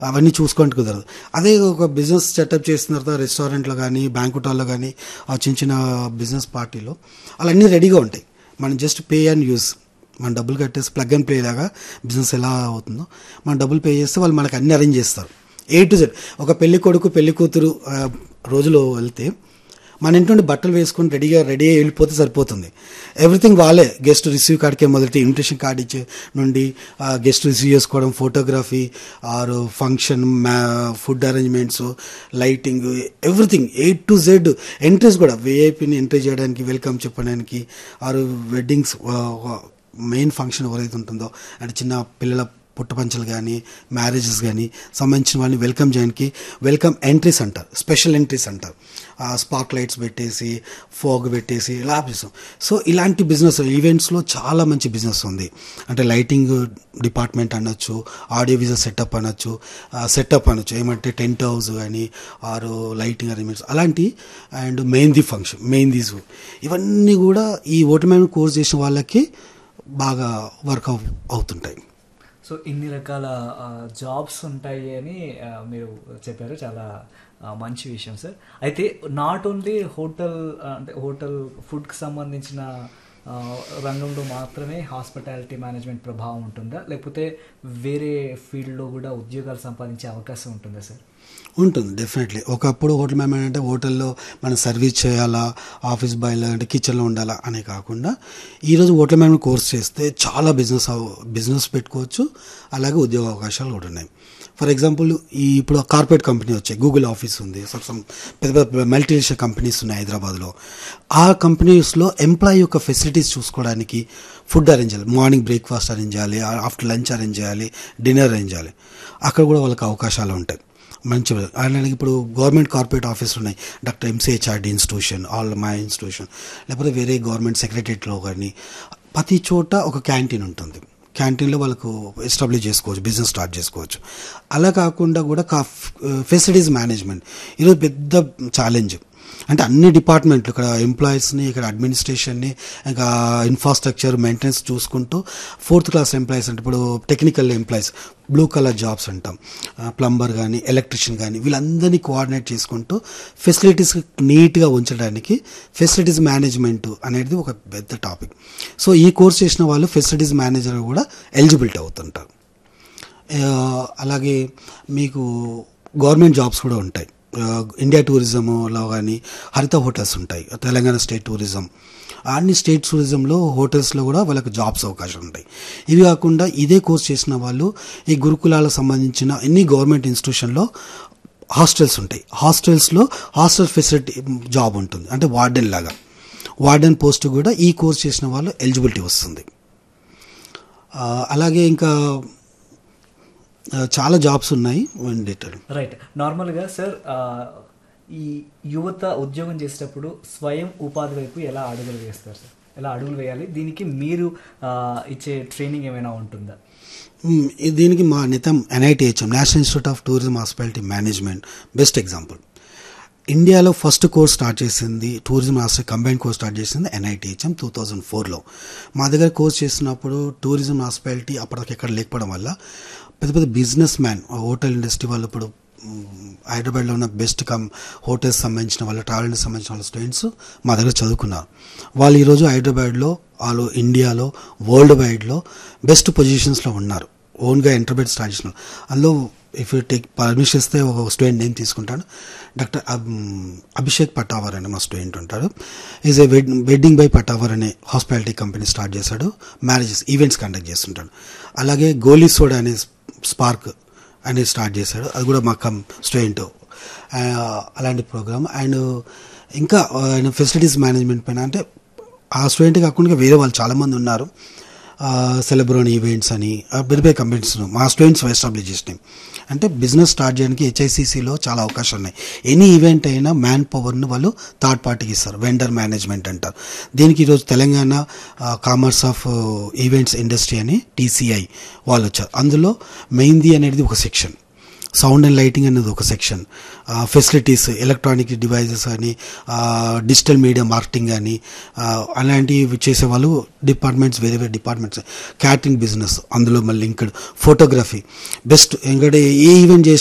అవన్నీ చూసుకుంటూ కుదరదు అదే ఒక బిజినెస్ సెటప్ చేసిన తర్వాత రెస్టారెంట్లో కానీ బ్యాంకుట్ హాల్లో కానీ ఆ చిన్న చిన్న బిజినెస్ పార్టీలో అలా రెడీగా ఉంటాయి మనం జస్ట్ పే అండ్ యూస్ మనం డబ్బులు కట్టేసి ప్లగ్ అండ్ ప్లే లాగా బిజినెస్ ఎలా అవుతుందో మనం డబ్బులు పే చేస్తే వాళ్ళు మనకు అన్ని అరేంజ్ చేస్తారు ఏ టు జెడ్ ఒక పెళ్లి కొడుకు పెళ్లి కూతురు ఆ, రోజులో వెళ్తే మన ఇంటి నుండి బట్టలు వేసుకొని రెడీగా రెడీ అయ్యి వెళ్ళిపోతే సరిపోతుంది ఎవ్రీథింగ్ వాళ్ళే గెస్ట్ రిసీవ్ కార్డ్కే మొదటి ఇన్విటేషన్ కార్డ్ ఇచ్చే నుండి గెస్ట్ రిసీవ్ చేసుకోవడం ఫోటోగ్రఫీ ఆర్ ఫంక్షన్ మ్యా food arrangements lighting everything A to Z entries కూడా విఐపిని ఎంట్రీ చేయడానికి వెల్కమ్ చెప్పడానికి ఆర్ వెడ్డింగ్స్ మెయిన్ ఫంక్షన్ ఎవరైతే ఉంటుందో అంటే చిన్న పిల్లల పుట్టపంచలు కానీ మ్యారేజెస్ కానీ సంబంధించిన వాళ్ళని వెల్కమ్ చేయడానికి వెల్కమ్ ఎంట్రీస్ అంటారు స్పెషల్ ఎంట్రీస్ అంటారు స్పార్క్ లైట్స్ పెట్టేసి ఫోగ్ పెట్టేసి ఇలా ఆపిస్తాం సో ఇలాంటి బిజినెస్ ఈవెంట్స్లో చాలా మంచి బిజినెస్ ఉంది అంటే లైటింగ్ డిపార్ట్మెంట్ అనొచ్చు ఆడియో విజువల్ సెటప్ అనొచ్చు సెటప్ అనొచ్చు ఏమంటే టెంట్ హౌస్ కానీ ఆరు లైటింగ్ అరేంజ్మెంట్స్ అలాంటి అండ్ మెయిన్ది ఫంక్షన్ మెయిన్దీస్ ఇవన్నీ కూడా ఈ ఓటమైన కోర్స్ చేసిన వాళ్ళకి బాగా వర్క్ అవుతుంటాయి సో ఇన్ని రకాల జాబ్స్ ఉంటాయి అని ఆ, మీరు చెప్పారు చాలా ఆ, మంచి విషయం సార్ అయితే నాట్ ఓన్లీ హోటల్ అంటే హోటల్ ఫుడ్కి సంబంధించిన ఆ, రంగంలో మాత్రమే హాస్పిటాలిటీ మేనేజ్మెంట్ ప్రభావం ఉంటుందా లేకపోతే వేరే ఫీల్డ్లో కూడా ఉద్యోగాలు సంపాదించే అవకాశం ఉంటుందా సార్ ఉంటుంది డెఫినెట్లీ ఒకప్పుడు హోటల్ మేనేజ్మెంట్ అంటే హోటల్లో మనం సర్వీస్ చేయాలా ఆఫీస్ బాయ్లో అంటే కిచెన్లో ఉండాలా అనే కాకుండా ఈరోజు హోటల్ మేనేజ్మెంట్ కోర్స్ చేస్తే చాలా బిజినెస్ బిజినెస్ పెట్టుకోవచ్చు అలాగే ఉద్యోగ అవకాశాలు కూడా ఉన్నాయి ఫర్ ఎగ్జాంపుల్ ఈ ఇప్పుడు కార్పొరేట్ కంపెనీ వచ్చాయి గూగుల్ ఆఫీస్ ఉంది some- some పెద్ద పెద్ద మల్టీనేషనల్ కంపెనీస్ ఉన్నాయి హైదరాబాద్లో ఆ కంపెనీస్లో ఎంప్లాయీ యొక్క ఫెసిలిటీస్ చూసుకోవడానికి ఫుడ్ అరేంజ్ చేయాలి మార్నింగ్ బ్రేక్ఫాస్ట్ అరేంజ్ చేయాలి ఆఫ్టర్ లంచ్ అరేంజ్ చేయాలి డిన్నర్ అరేంజ్ చేయాలి అక్కడ కూడా వాళ్ళకి అవకాశాలు ఉంటాయి మంచి అలాగే ఇప్పుడు గవర్నమెంట్ కార్పొరేట్ ఆఫీసులు ఉన్నాయి doctor M C H R D institution all my institution లేకపోతే వేరే గవర్నమెంట్ సెక్రటరియట్లో కానీ ప్రతి చోట ఒక క్యాంటీన్ ఉంటుంది క్యాంటీన్లో వాళ్ళకు ఎస్టాబ్లిష్ చేసుకోవచ్చు బిజినెస్ స్టార్ట్ చేసుకోవచ్చు అలా కాకుండా కూడా కా ఫెసిలిటీస్ మేనేజ్మెంట్ ఈరోజు పెద్ద ఛాలెంజ్ అంటే అన్ని డిపార్ట్మెంట్లు ఇక్కడ ఎంప్లాయీస్ని ఇక్కడ అడ్మినిస్ట్రేషన్ని ఇంకా ఇన్ఫ్రాస్ట్రక్చర్ మెయింటెనెన్స్ చూసుకుంటూ ఫోర్త్ క్లాస్ ఎంప్లాయీస్ అంటే ఇప్పుడు technical employees blue collar jobs అంటాం ప్లంబర్ కానీ ఎలక్ట్రిషియన్ కానీ వీళ్ళందరినీ కోఆర్డినేట్ చేసుకుంటూ ఫెసిలిటీస్ నీట్గా ఉంచడానికి ఫెసిలిటీస్ మేనేజ్మెంట్ అనేది ఒక పెద్ద టాపిక్ సో ఈ కోర్స్ చేసిన వాళ్ళు ఫెసిలిటీస్ మేనేజర్ కూడా ఎలిజిబిలిటీ అవుతుంటారు ఆ, అలాగే మీకు గవర్నమెంట్ జాబ్స్ కూడా ఉంటాయి ఆ, ఇండియా టూరిజంలో కానీ హరిత హోటల్స్ ఉంటాయి తెలంగాణ స్టేట్ టూరిజం అన్ని స్టేట్ టూరిజంలో హోటల్స్లో కూడా వాళ్ళకి జాబ్స్ అవకాశం ఉంటాయి ఇవి కాకుండా ఇదే కోర్స్ చేసిన వాళ్ళు ఈ గురుకులాలకు సంబంధించిన ఎన్ని గవర్నమెంట్ ఇన్స్టిట్యూషన్లో హాస్టల్స్ ఉంటాయి హాస్టల్స్లో హాస్టల్ ఫెసిలిటీ జాబ్ ఉంటుంది అంటే వార్డెన్ లాగా వార్డెన్ పోస్ట్ కూడా ఈ కోర్స్ చేసిన వాళ్ళు ఎలిజిబిలిటీ వస్తుంది ఆ, అలాగే ఇంకా ఆ, చాలా జాబ్స్ ఉన్నాయి డీటెయిల్ రైట్ నార్మల్గా సార్ ఆ, ఈ యువత ఉద్యోగం చేసేటప్పుడు స్వయం ఉపాధి వైపు ఎలా అడుగులు వేస్తారు సార్ ఎలా అడుగులు వేయాలి దీనికి మీరు ఆ, ఇచ్చే ట్రైనింగ్ ఏమైనా ఉంటుందా మ్, ఇది దీనికి మా నితం NITHM national institute of tourism hospitality management best example ఇండియాలో ఫస్ట్ కోర్స్ స్టార్ట్ చేసింది tourism master combine course start చేసింది ఎన్ఐటిహెచ్ఎం టూ థౌజండ్ ఫోర్లో మా దగ్గర కోర్స్ చేసినప్పుడు టూరిజం హాస్పిటాలిటీ అప్పటికి ఎక్కడ లేకపోవడం వల్ల పెద్ద పెద్ద బిజినెస్ మ్యాన్ హోటల్ ఇండస్ట్రీ వాళ్ళు ఇప్పుడు మ్, హైదరాబాద్లో ఉన్న బెస్ట్ కమ్ హోటల్స్ సంబంధించిన వాళ్ళ ట్రావెల్ ఇండస్ట్రీ సంబంధించిన వాళ్ళ స్టూడెంట్స్ మా దగ్గర చదువుకున్నారు వాళ్ళు ఈరోజు హైదరాబాద్లో వాళ్ళు ఇండియాలో వరల్డ్ వైడ్లో బెస్ట్ పొజిషన్స్లో ఉన్నారు ఓన్గా ఎంటర్ప్రైజ్ స్టార్ట్ చేసిన అందులో ఇఫ్ యూ టేక్ పర్మిషన్ ఇస్తే ఒక స్టూడెంట్ నేమ్ తీసుకుంటాను డాక్టర్ అభిషేక్ పటావర్ అనే మా స్టూడెంట్ ఉంటాడు ఈజ్ ఏ వెడ్ వెడ్డింగ్ బై పటావర్ అనే హాస్పిటాలిటీ కంపెనీ స్టార్ట్ చేశాడు మ్యారేజెస్ ఈవెంట్స్ కండక్ట్ చేస్తుంటాడు అలాగే గోలీ సోడా అనే స్పార్క్ అనేది స్టార్ట్ చేశాడు అది కూడా మా కమ్ స్టూడెంట్ అలాంటి ప్రోగ్రామ్ అండ్ ఇంకా ఆయన ఫెసిలిటీస్ మేనేజ్మెంట్ పైన అంటే ఆ స్టూడెంట్ కాకుండా వేరే వాళ్ళు చాలామంది ఉన్నారు సెలబ్రోన్ ఈవెంట్స్ అని ఆ పెద్ద పెద్ద కంపెనీస్ మా స్టూడెంట్స్ ఎస్టాబ్లిష్ చేసినాయి అంటే బిజినెస్ స్టార్ట్ చేయడానికి హెచ్ఐసిసిలో చాలా అవకాశాలు ఉన్నాయి ఎనీ ఈవెంట్ అయినా మ్యాన్ పవర్ని వాళ్ళు థర్డ్ పార్టీకి ఇస్తారు వెండర్ మేనేజ్మెంట్ అంటారు దీనికి ఈరోజు Telangana commerce of events industry అని టీసీఐ వాళ్ళు వచ్చారు అందులో మెయిన్ది అనేది ఒక సెక్షన్ సౌండ్ అండ్ లైటింగ్ అనేది ఒక సెక్షన్ ఫెసిలిటీస్ ఎలక్ట్రానిక్ డివైజెస్ అని డిజిటల్ మీడియా మార్కెటింగ్ కానీ అలాంటివి చేసే వాళ్ళు డిపార్ట్మెంట్స్ వేరే వేరే డిపార్ట్మెంట్స్ క్యాటరింగ్ బిజినెస్ అందులో మళ్ళీ ఇంకా ఫోటోగ్రఫీ బెస్ట్ ఎందుకంటే ఏ ఈవెంట్